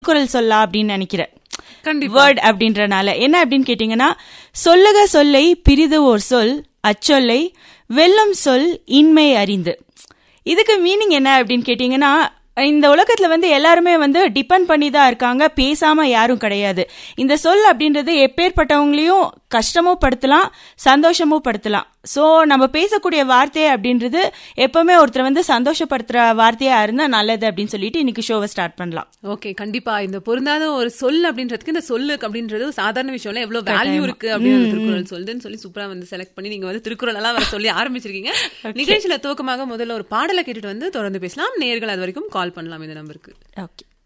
திருக்குறள் சொல்லா அப்படின்னு நினைக்கிறேன் கண்டிப்பா வேர்ட் அப்படின்றனால என்ன அப்படின்னு கேட்டீங்கன்னா சொல்லுக சொல்லை பிரிது ஓர் சொல் அச்சொல்லை வெல்லும் சொல் இன்மை அறிந்து இதுக்கு மீனிங் என்ன அப்படின்னு கேட்டீங்கன்னா இந்த உலகத்துல வந்து எல்லாருமே வந்து டிபெண்ட் பண்ணி தான் இருக்காங்க பேசாம யாரும் கிடையாது இந்த சொல் அப்படின்றது எப்பேற்பட்டவங்களையும் கஷ்டமும் படுத்தலாம் சந்தோஷமும் படுத்தலாம் ஸோ நம்ம பேசக்கூடிய வார்த்தை அப்படின்றது எப்பவுமே ஒருத்தர் வந்து சந்தோஷப்படுத்துற வார்த்தையா இருந்தா நல்லது அப்படின்னு சொல்லிட்டு இன்னைக்கு ஷோவை ஸ்டார்ட் பண்ணலாம் ஓகே கண்டிப்பா இந்த பொருந்தாத ஒரு சொல் அப்படின்றதுக்கு இந்த சொல்லு அப்படின்றது ஒரு சாதாரண விஷயம் இல்ல எவ்வளவு வேல்யூ இருக்கு அப்படின்னு திருக்குறள் சொல்லுதுன்னு சொல்லி சூப்பரா வந்து செலக்ட் பண்ணி நீங்க வந்து திருக்குறள் எல்லாம் வர சொல்லி ஆரம்பிச்சிருக்கீங்க நிகழ்ச்சியில துவக்கமாக முதல்ல ஒரு பாடலை கேட்டுட்டு வந்து தொடர்ந்து பேசலாம் நேர்கள் அது வரைக்கும் கால் பண்ணலாம் இந்த நம்பருக்கு ஓகே